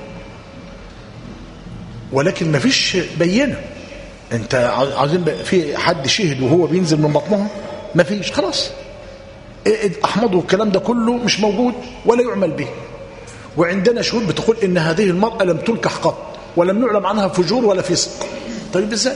ولكن ما فيش بينه انت عاوزين بقى في حد شهد وهو بينزل من بطنها ما فيش خلاص احمضه الكلام ده كله مش موجود ولا يعمل به وعندنا شهود بتقول ان هذه المرأة لم تنكح قط ولم نعلم عنها فجور ولا فسق طيب ازاي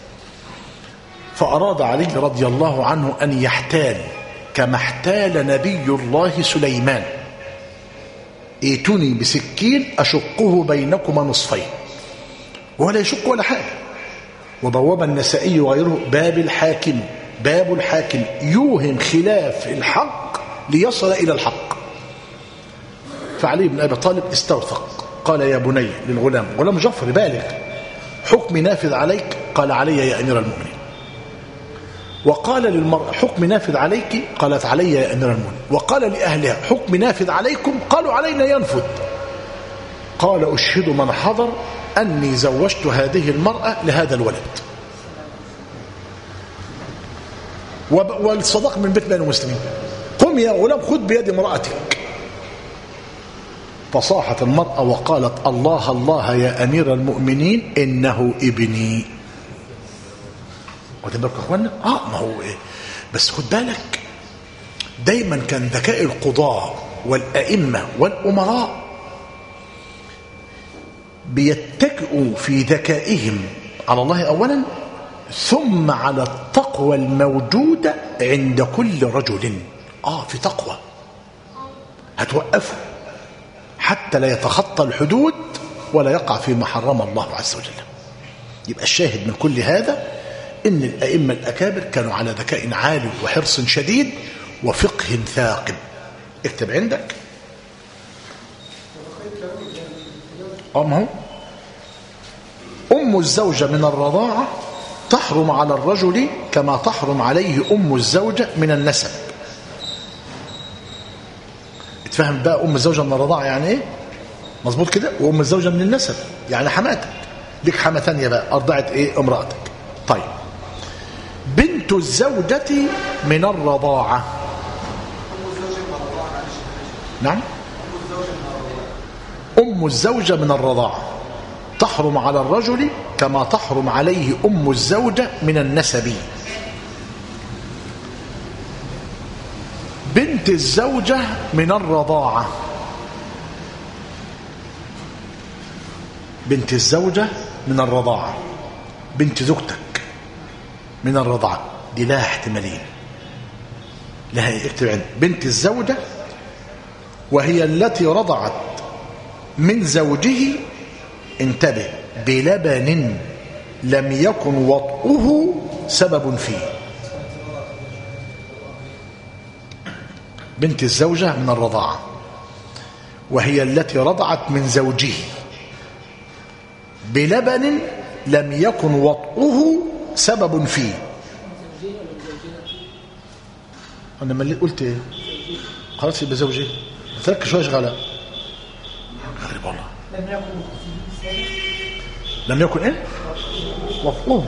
فأراد علي رضي الله عنه أن يحتال كما احتال نبي الله سليمان ائتوني بسكين أشقه بينكما نصفين ولا يشق ولا حاجة وبواب النسائي وغيره باب الحاكم باب الحاكم يوهم خلاف الحق ليصل إلى الحق فعلي بن أبي طالب استوثق قال يا بني للغلام غلام جفر بالغ حكم نافذ عليك قال علي يا أمير المؤمنين وقال للمرأة حكم نافذ عليك قالت علي يا أمير المؤمنين وقال لأهلها حكم نافذ عليكم قالوا علينا ينفذ قال أشهد من حضر أني زوجت هذه المرأة لهذا الولد وب- والصداق من بيت بين المسلمين قم يا غلام خذ بيد امرأتك فصاحت المرأة وقالت الله الله يا أمير المؤمنين إنه ابني واخد بالك يا اخوانا اه ما هو ايه بس خد بالك دايما كان ذكاء القضاة والأئمة والأمراء بيتكئوا في ذكائهم على الله أولا ثم على التقوى الموجودة عند كل رجل آه في تقوى هتوقفه حتى لا يتخطى الحدود ولا يقع فيما حرم الله عز وجل يبقى الشاهد من كل هذا ان الائمه الاكابر كانوا على ذكاء عالي وحرص شديد وفقه ثاقب اكتب عندك اه ما هو ام الزوجه من الرضاعه تحرم على الرجل كما تحرم عليه ام الزوجه من النسب اتفهم بقى ام الزوجه من الرضاعه يعني ايه مظبوط كده وام الزوجه من النسب يعني حماتك ليك حما ثانيه بقى ارضعت ايه امراتك طيب بنت الزوجة من الرضاعة نعم أم الزوجة من الرضاعة تحرم على الرجل كما تحرم عليه أم الزوجة من النسب بنت الزوجة من الرضاعة بنت الزوجة من الرضاعة بنت زوجتك من الرضاعة دي لها احتمالين لها إيه؟ اكتب عندك بنت الزوجة وهي التي رضعت من زوجه انتبه بلبن لم يكن وطئه سبب فيه بنت الزوجة من الرضاعة وهي التي رضعت من زوجه بلبن لم يكن وطئه سبب فيه انا ما اللي قلت ايه خلاص يبقى زوجي ترك شويه شغاله غريب والله لم يكن لم يكن ايه وطئه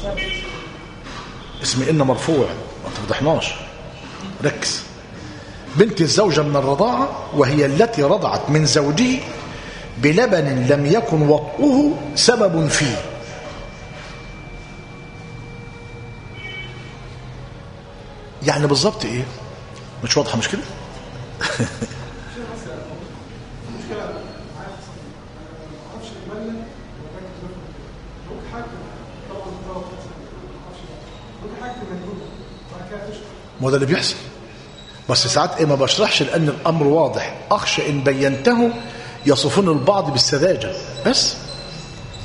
اسم ان مرفوع ما تفضحناش ركز بنت الزوجة من الرضاعة وهي التي رضعت من زوجه بلبن لم يكن وطئه سبب فيه يعني بالظبط ايه مش واضحه مش كده ما ده اللي بيحصل بس ساعات ايه ما بشرحش لان الامر واضح اخشى ان بينته يصفون البعض بالسذاجه بس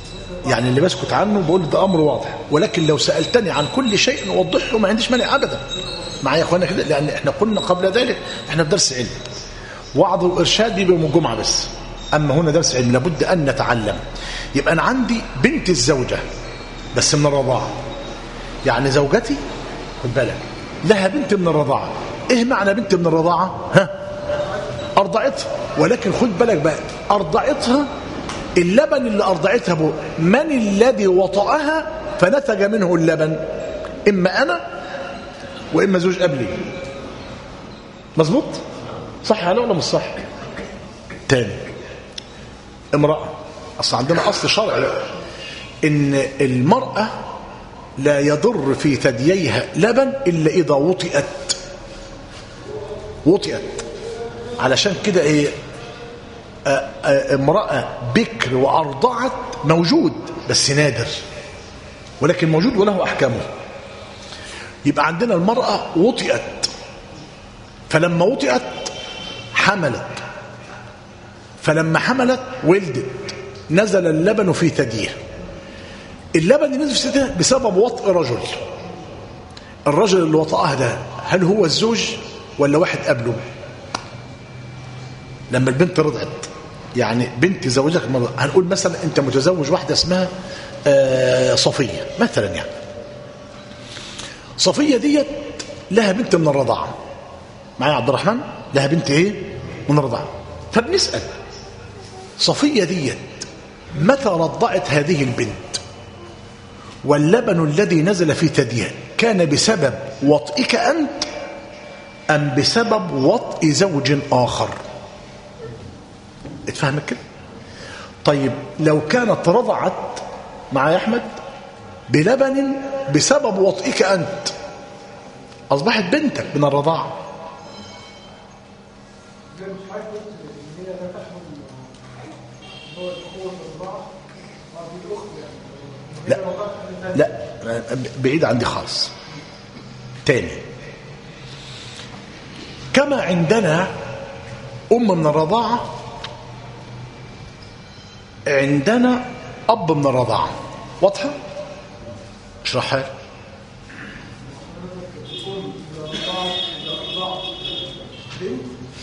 يعني اللي بسكت عنه بقول ده امر واضح ولكن لو سالتني عن كل شيء نوضحه ما عنديش مانع ابدا معايا يا اخوانا كده لان احنا قلنا قبل ذلك احنا في درس علم وعظ الارشاد بيبقى يوم الجمعه بس اما هنا درس علم لابد ان نتعلم يبقى انا عندي بنت الزوجه بس من الرضاعه يعني زوجتي خد بالك لها بنت من الرضاعه ايه معنى بنت من الرضاعه ها ارضعتها ولكن خد بالك بقى ارضعتها اللبن اللي ارضعتها به من الذي وطأها فنتج منه اللبن اما انا واما زوج قبلي مظبوط صح على ولا مش صح تاني امرأة اصل عندنا اصل شرعي ان المرأة لا يضر في ثدييها لبن الا اذا وطئت وطئت علشان كده ايه آه، آه، امرأة بكر وأرضعت موجود بس نادر ولكن موجود وله أحكامه يبقى عندنا المرأة وطئت فلما وطئت حملت فلما حملت ولدت نزل اللبن في ثديها اللبن اللي نزل في ثديها بسبب وطئ رجل الرجل اللي وطأها ده هل هو الزوج ولا واحد قبله لما البنت رضعت يعني بنت زوجك مرة هنقول مثلا انت متزوج واحده اسمها آه، صفيه مثلا يعني صفيه ديت لها بنت من الرضاعه معايا عبد الرحمن لها بنت ايه من الرضاعه فبنسال صفيه ديت متى رضعت هذه البنت واللبن الذي نزل في ثديها كان بسبب وطئك انت ام بسبب وطئ زوج اخر اتفهمت كده طيب لو كانت رضعت مع احمد بلبن بسبب وطئك انت اصبحت بنتك من الرضاعه زي مش عارف قلت ان هي لا تحمل هو الاخوه في الرضاعه وفي الاخت يعني لا. هي وضعت حاجة تانية. لا بعيد عندي خالص تاني كما عندنا أم من الرضاعة عندنا أب من الرضاعة واضحة؟ اشرحها لي. تكون اذا رضعت اذا رضعت بنت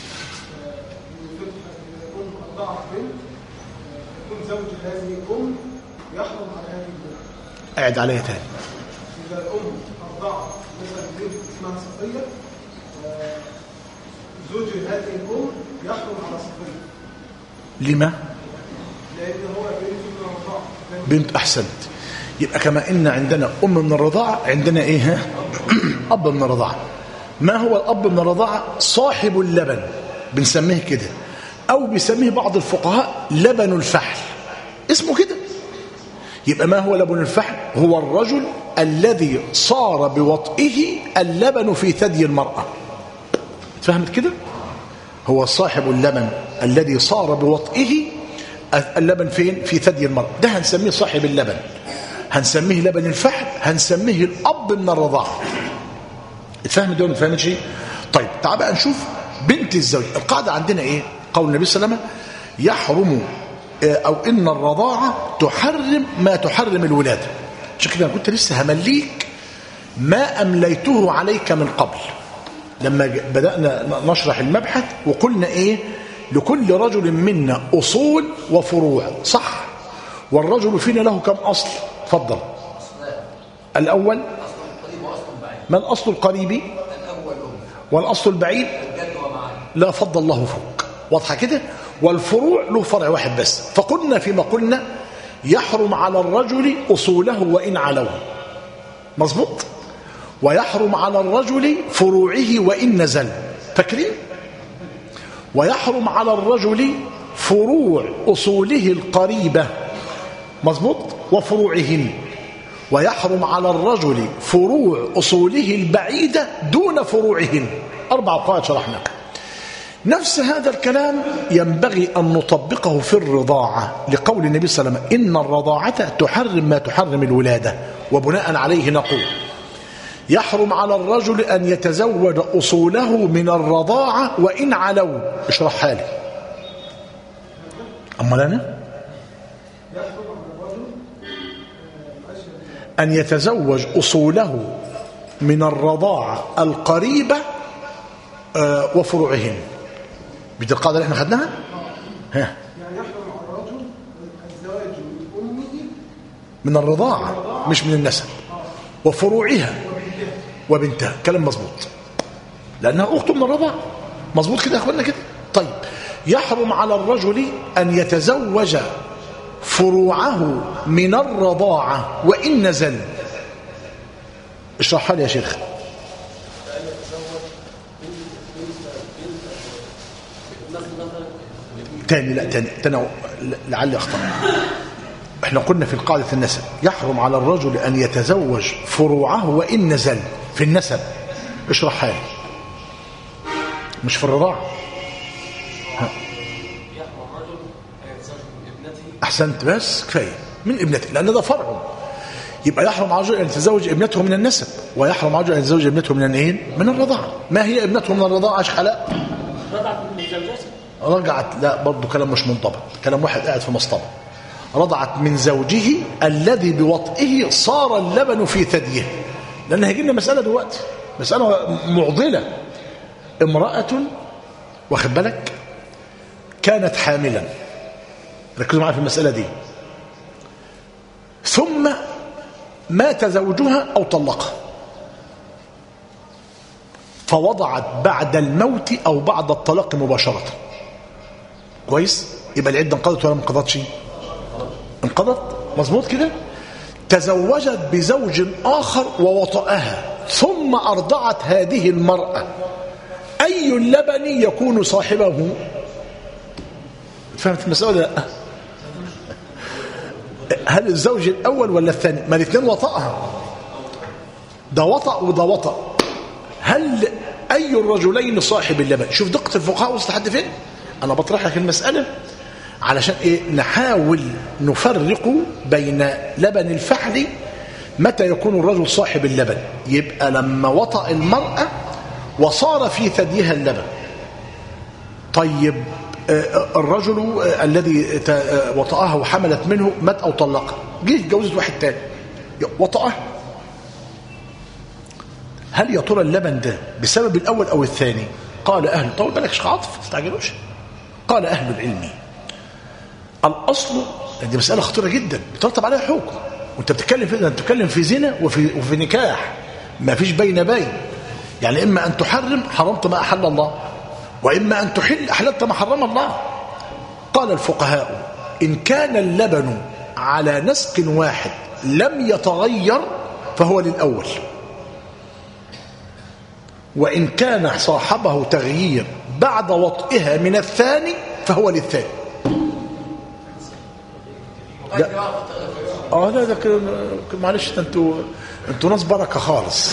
يكون رضعت بنت يكون زوج هذه الام يحرم على هذه البنت قاعد عليها تاني إذا الأم أرضعت مثلا بنت اسمها صفية آه، زوج هذه الأم يحرم على صفية لما؟ لأن هو بنت من الرضاعة لأن بنت أحسنت يبقى كما إن عندنا أم من الرضاعة عندنا إيه ها؟ أب من الرضاعة ما هو الأب من الرضاعة صاحب اللبن بنسميه كده أو بيسميه بعض الفقهاء لبن الفحل اسمه كده يبقى ما هو لبن الفحل هو الرجل الذي صار بوطئه اللبن في ثدي المرأة فهمت كده هو صاحب اللبن الذي صار بوطئه اللبن فين في ثدي المرأة ده هنسميه صاحب اللبن هنسميه لبن الفحل هنسميه الأب من الرضاعة اتفهم دول فاهم شيء طيب تعال بقى نشوف بنت الزوج القاعدة عندنا ايه قول النبي صلى الله عليه وسلم يحرم آه، او ان الرضاعة تحرم ما تحرم الولادة عشان كده أنا كنت لسه همليك ما امليته عليك من قبل لما ج- بدأنا ن- نشرح المبحث وقلنا ايه لكل رجل منا اصول وفروع صح والرجل فينا له كم اصل تفضل الاول ما الاصل القريب والاصل البعيد لا فضل الله فوق واضحه كده والفروع له فرع واحد بس فقلنا فيما قلنا يحرم على الرجل اصوله وان علوا مظبوط ويحرم على الرجل فروعه وان نزل فاكرين ويحرم على الرجل فروع اصوله القريبه مظبوط وفروعهن ويحرم على الرجل فروع أصوله البعيدة دون فروعهن أربع قواعد شرحنا نفس هذا الكلام ينبغي أن نطبقه في الرضاعة لقول النبي صلى الله عليه وسلم إن الرضاعة تحرم ما تحرم الولادة وبناء عليه نقول يحرم على الرجل أن يتزوج أصوله من الرضاعة وإن علوا اشرحها لي أما أنا يحرم على الرجل أن يتزوج أصوله من الرضاعة القريبة آه، وفروعهن مش دي القاعدة اللي احنا خدناها ها يعني يحرم على الرجل الزواج من أمه من الرضاعة مش من النسب وفروعها وبنتها كلام مظبوط لأنها أخت من الرضاعة مظبوط كده يا أخوانا كده طيب يحرم على الرجل أن يتزوج فروعه من الرضاعة وإن نزل اشرحها لي يا شيخ تاني لا تاني تاني لعلي اخطأ احنا قلنا في قاعدة النسب يحرم على الرجل أن يتزوج فروعه وإن نزل في النسب اشرحها لي مش في الرضاعة أحسنت بس كفاية من ابنته لأن ده فرعه يبقى يحرم على الرجل أن يتزوج ابنته من النسب ويحرم على الرجل أن يتزوج ابنته من الايه؟ من الرضاعة ما هي ابنته من الرضاعة شحلاء رجعت لا برضه كلام مش منضبط كلام واحد قاعد في مصطبة رضعت من زوجه الذي بوطئه صار اللبن في ثديه لأن هيجي لنا مسألة دلوقتي مسألة معضلة امرأة واخد بالك كانت حاملا ركزوا معايا في المسألة دي ثم مات زوجها أو طلقها فوضعت بعد الموت أو بعد الطلاق مباشرة كويس يبقى العدة انقضت ولا ما انقضتش انقضت مظبوط كده تزوجت بزوج آخر ووطأها ثم أرضعت هذه المرأة أي اللبن يكون صاحبه فهمت المسألة ولا لا هل الزوج الأول ولا الثاني ما الاثنين وطأها ده وطأ وده وطأ هل أي الرجلين صاحب اللبن شوف دقة الفقهاء وصلت لحد فين أنا بطرح لك المسألة علشان إيه نحاول نفرق بين لبن الفحل متى يكون الرجل صاحب اللبن يبقى لما وطأ المرأة وصار في ثديها اللبن طيب آه، الرجل آه، الذي ت- آه، وطأها وحملت منه مات أو طلقها جه اتجوزت واحد تاني وطأها هل يا ترى اللبن ده بسبب الأول أو الثاني قال أهل طول بالك عاطف ما تستعجلوش قال أهل العلم الأصل دي مسألة خطيرة جدا بترتب عليها حكم وانت بتتكلم في انت بتتكلم في زنا وفي وفي نكاح ما فيش بين بين يعني اما ان تحرم حرمت ما احل الله واما ان تحل احللت ما حرم الله قال الفقهاء ان كان اللبن على نسك واحد لم يتغير فهو للاول وان كان صاحبه تغيير بعد وطئها من الثاني فهو للثاني لا اه لا ده كده معلش ده انتوا انتوا ناس بركه خالص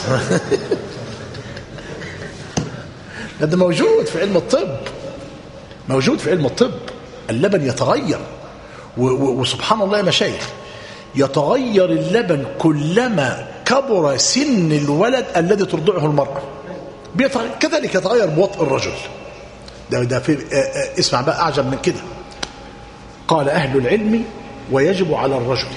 لا ده موجود في علم الطب موجود في علم الطب اللبن يتغير و و وسبحان الله يا مشايخ يتغير اللبن كلما كبر سن الولد الذي ترضعه المرأة بيتغير كذلك يتغير بوطء الرجل ده ده في آه، آه، اسمع بقى أعجب من كده قال أهل العلم ويجب على الرجل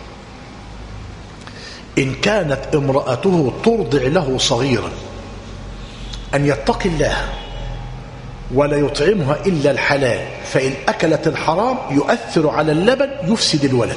إن كانت امرأته ترضع له صغيرا أن يتقي الله ولا يطعمها إلا الحلال فإن أكلت الحرام يؤثر على اللبن يفسد الولد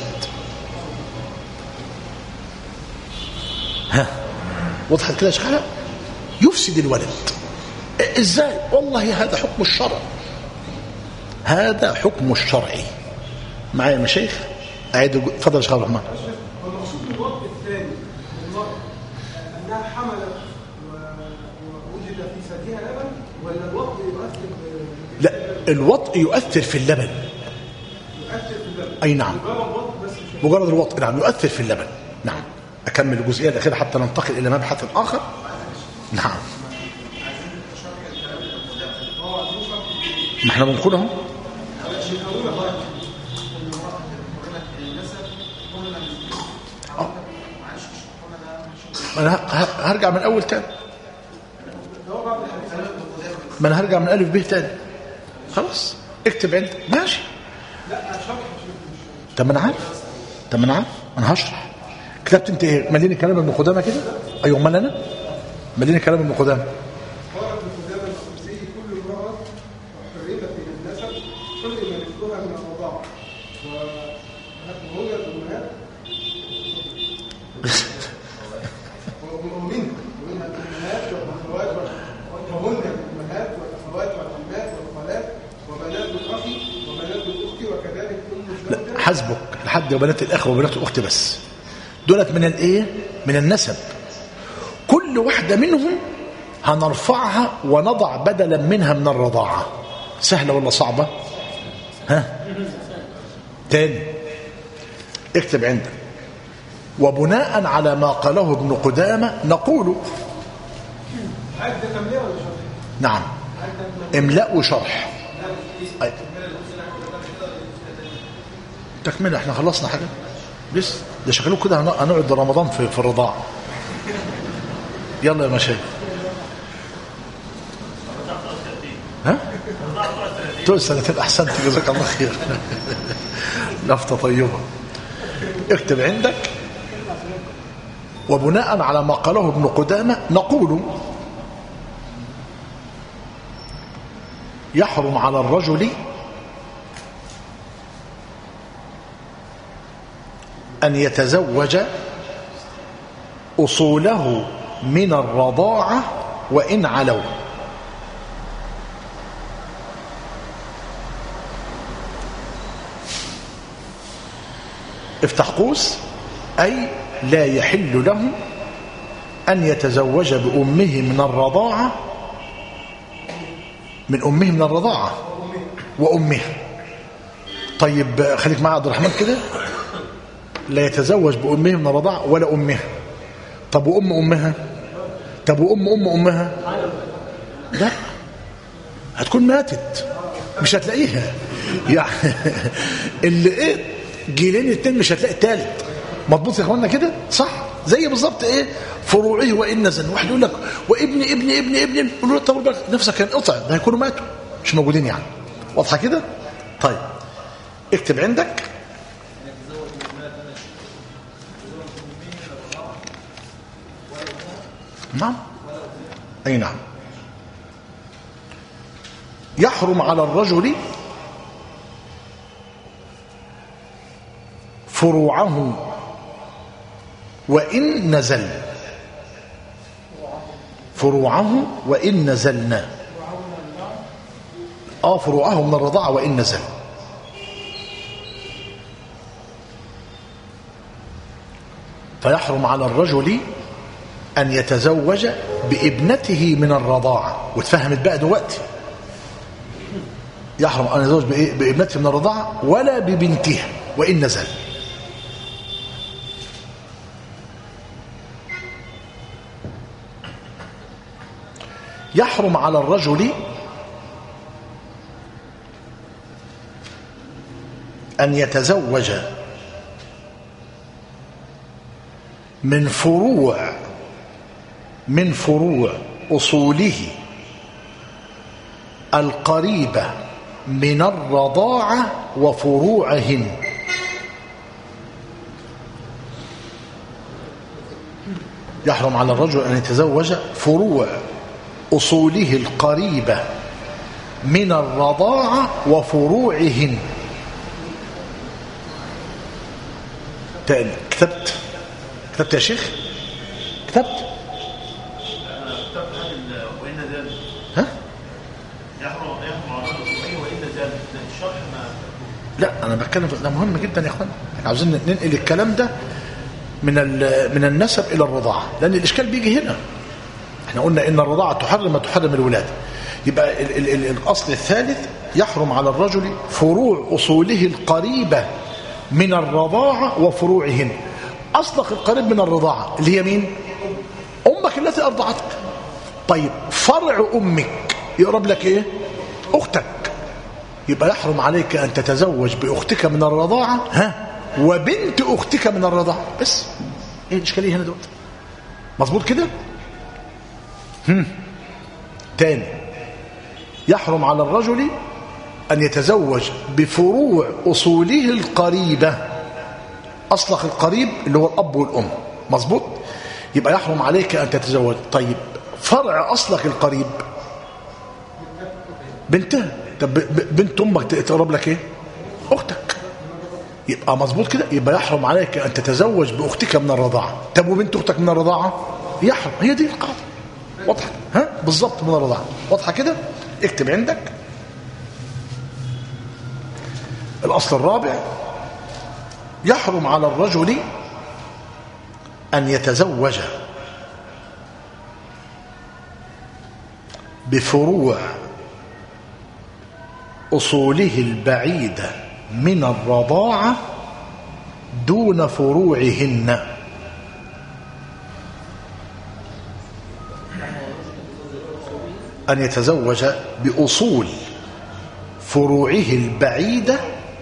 ها وضحت كده يا شيخ علاء؟ يفسد الولد ازاي والله هذا حكم الشرع هذا حكم الشرعي معايا يا مشايخ اعيد اتفضل يا شيخ عبد الرحمن والمقصود بالوقت الثاني للمرأة أنها حملت و- ووجد في ثديها لبن ولا الوقت يؤثر ب- لا الوطء يؤثر في اللبن يؤثر في اللبن اي نعم مجرد وقت بس مش مجرد الوطء نعم يؤثر في اللبن نعم اكمل الجزئيه الاخيره حتى ننتقل الى مبحث اخر نعم ما احنا بنقول اهو آه. ما انا ه- ه- هرجع من اول تاني ما انا هرجع من الف ب تاني خلاص اكتب عندك ماشي طب ما انا عارف طب ما انا عارف انا هشرح كتبت انت ايه مليني كلام ابن قدامه كده ايوه امال انا مليني كلام ابن قدامه قال ابن قدامه القدسي كل امرأة حرمت من النسب كل ما مثلها من الرضاعة وهي الأمهات ومنها ومنها الأمهات والأخوات وهن الأمهات والأخوات والعمات والخالات وبنات الأخ وبنات الأخت وكذلك أم لا الزوجة حسبك لحد بنات الاخ وبنات الاخت بس دولت من الايه من النسب كل واحده منهم هنرفعها ونضع بدلا منها من الرضاعه سهله ولا صعبه ها تاني اكتب عندك وبناء على ما قاله ابن قدامه نقول عد تمليه ولا شرط؟ نعم املاء وشرح أي. تكمله احنا خلصنا حاجه لسه ده شكله كده هن- هنقعد رمضان في في الرضاعه يلا يا مشايخ ها تقول سنتين احسنت جزاك الله خير لفته طيبه اكتب عندك وبناء على ما قاله ابن قدامه نقول يحرم على الرجل أن يتزوج أصوله من الرضاعة وإن علوا افتح قوس أي لا يحل له أن يتزوج بأمه من الرضاعة من أمه من الرضاعة وأمها طيب خليك معي عبد الرحمن كده لا يتزوج بأمه من الرضاعة ولا أمها طب وأم أمها طب وأم أم أمها لا هتكون ماتت مش هتلاقيها يعني اللي ايه جيلين اتنين مش هتلاقي التالت مضبوط يا اخوانا كده صح زي بالظبط ايه فروعه وان نزل واحد يقول لك وابن ابن ابن ابن يقول له طب بالك نفسك كان قطع ده هيكونوا ماتوا مش موجودين يعني واضحه كده طيب اكتب عندك نعم اي نعم يحرم على الرجل فروعه وإن نزل فروعه وإن نزلنا آه فروعه من الرضاعة وإن نزل فيحرم على الرجل أن يتزوج بابنته من الرضاعة وتفهمت بقى دلوقتي يحرم أن يتزوج بإيه؟ بابنته من الرضاعة ولا ببنتها وإن نزل يحرم على الرجل أن يتزوج من فروع من فروع أصوله القريبة من الرضاعة وفروعهن يحرم على الرجل أن يتزوج فروع أصوله القريبة من الرضاعة وفروعهن تاني كتبت كتبت يا شيخ كتبت كتاب هذا وإن ذلك ها يحرم يحرم على الرجل وإن ذلك ده الشرح ما لا انا بتكلم في- ده مهم جدا يا اخوان احنا عاوزين ننقل الكلام ده من ال- من النسب الى الرضاعه لان الاشكال بيجي هنا احنا قلنا ان الرضاعه تحرم ما تحرم الولاده يبقى ال ال ال الاصل الثالث يحرم على الرجل فروع اصوله القريبه من الرضاعه وفروعهن اصلك القريب من الرضاعه اللي هي مين امك التي ارضعتك طيب فرع امك يقرب لك ايه اختك يبقى يحرم عليك أن تتزوج بأختك من الرضاعة ها وبنت أختك من الرضاعة بس إيه الإشكالية هنا دلوقتي مظبوط كده هم. تاني يحرم على الرجل أن يتزوج بفروع أصوله القريبة أصلك القريب اللي هو الأب والأم مظبوط يبقى يحرم عليك أن تتزوج طيب فرع أصلك القريب بنتها طب ب- ب- بنت أمك تقرب لك إيه أختك يبقى مظبوط كده يبقى يحرم عليك أن تتزوج بأختك من الرضاعة طب وبنت أختك من الرضاعة يحرم هي دي القاعدة واضحة ها بالظبط من الرضاعة واضحة كده اكتب عندك الأصل الرابع يحرم على الرجل أن يتزوج بفروع أصوله البعيدة من الرضاعة دون فروعهن أن يتزوج بأصول فروعه البعيدة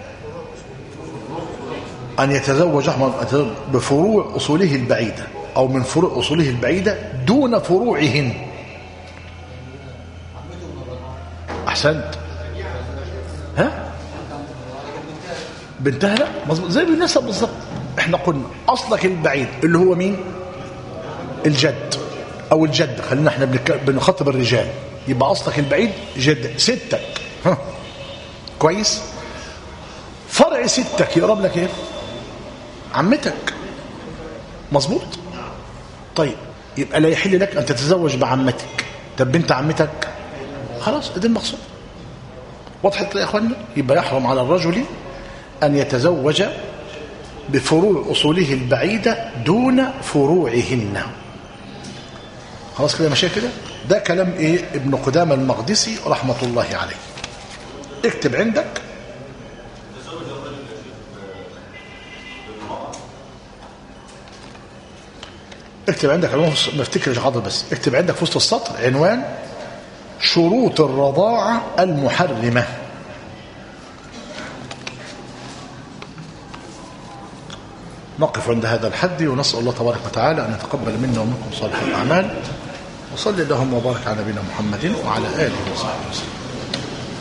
أن يتزوج أحمد بفروع أصوله البعيدة أو من فروع أصوله البعيدة دون فروعهن أحسنت ها بنتها لا مظبوط زي بالنسب بالظبط احنا قلنا أصلك البعيد اللي هو مين الجد أو الجد خلينا احنا بنك- بنخاطب الرجال يبقى أصلك البعيد جد ستك ها كويس فرع ستك يقرب لك ايه عمتك مظبوط طيب يبقى لا يحل لك ان تتزوج بعمتك طب بنت عمتك خلاص ده المقصود وضحت كده يا اخوانا يبقى يحرم على الرجل ان يتزوج بفروع اصوله البعيده دون فروعهن خلاص كده ماشي كده ده كلام ايه ابن قدامه المقدسي رحمه الله عليه اكتب عندك اكتب عندك عنوان ما افتكرش حاضر بس اكتب عندك في وسط السطر عنوان شروط الرضاعة المحرمة نقف عند هذا الحد ونسأل الله تبارك وتعالى أن يتقبل منا ومنكم صالح الأعمال وصلي اللهم وبارك على نبينا محمد وعلى آله وصحبه وسلم